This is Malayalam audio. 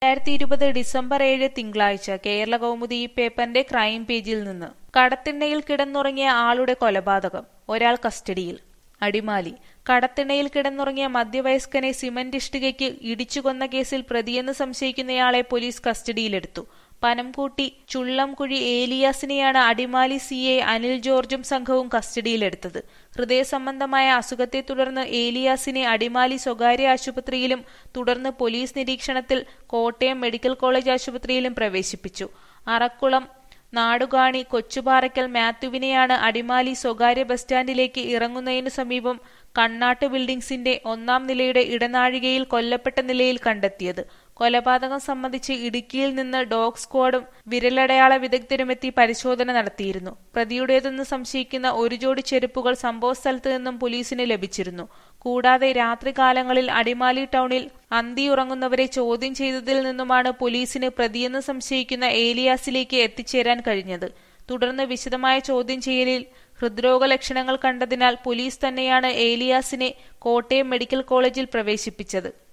രണ്ടായിരത്തി ഇരുപത് ഡിസംബർ ഏഴ് തിങ്കളാഴ്ച കേരള കൗമുദി ഈ പേപ്പറിന്റെ ക്രൈം പേജിൽ നിന്ന് കടത്തിണ്ണയിൽ കിടന്നുറങ്ങിയ ആളുടെ കൊലപാതകം ഒരാൾ കസ്റ്റഡിയിൽ അടിമാലി കടത്തിണ്ണയിൽ കിടന്നുറങ്ങിയ മധ്യവയസ്കനെ സിമന്റ് ഇഷ്ടികയ്ക്ക് ഇടിച്ചുകൊന്ന കേസിൽ പ്രതിയെന്ന് സംശയിക്കുന്നയാളെ പോലീസ് കസ്റ്റഡിയിലെടുത്തു പനംകൂട്ടി ചുള്ളംകുഴി ഏലിയാസിനെയാണ് അടിമാലി സി എ അനിൽ ജോർജും സംഘവും കസ്റ്റഡിയിലെടുത്തത് ഹൃദയ സംബന്ധമായ അസുഖത്തെ തുടർന്ന് ഏലിയാസിനെ അടിമാലി സ്വകാര്യ ആശുപത്രിയിലും തുടർന്ന് പോലീസ് നിരീക്ഷണത്തിൽ കോട്ടയം മെഡിക്കൽ കോളേജ് ആശുപത്രിയിലും പ്രവേശിപ്പിച്ചു അറക്കുളം നാടുകാണി കൊച്ചുപാറയ്ക്കൽ മാത്യുവിനെയാണ് അടിമാലി സ്വകാര്യ ബസ് സ്റ്റാൻഡിലേക്ക് ഇറങ്ങുന്നതിനു സമീപം കണ്ണാട്ട് ബിൽഡിംഗ്സിന്റെ ഒന്നാം നിലയുടെ ഇടനാഴികയിൽ കൊല്ലപ്പെട്ട നിലയിൽ കണ്ടെത്തിയത് കൊലപാതകം സംബന്ധിച്ച് ഇടുക്കിയിൽ നിന്ന് ഡോഗ് സ്ക്വാഡും വിരലടയാള വിദഗ്ധരുമെത്തി പരിശോധന നടത്തിയിരുന്നു പ്രതിയുടേതെന്ന് സംശയിക്കുന്ന ഒരു ജോഡി ചെരുപ്പുകൾ സംഭവസ്ഥലത്ത് നിന്നും പോലീസിന് ലഭിച്ചിരുന്നു കൂടാതെ രാത്രികാലങ്ങളിൽ അടിമാലി ടൗണിൽ അന്തിയുറങ്ങുന്നവരെ ചോദ്യം ചെയ്തതിൽ നിന്നുമാണ് പോലീസിന് പ്രതിയെന്ന് സംശയിക്കുന്ന ഏലിയാസിലേക്ക് എത്തിച്ചേരാൻ കഴിഞ്ഞത് തുടർന്ന് വിശദമായ ചോദ്യം ചെയ്യലിൽ ഹൃദ്രോഗ ലക്ഷണങ്ങൾ കണ്ടതിനാൽ പോലീസ് തന്നെയാണ് ഏലിയാസിനെ കോട്ടയം മെഡിക്കൽ കോളേജിൽ പ്രവേശിപ്പിച്ചത്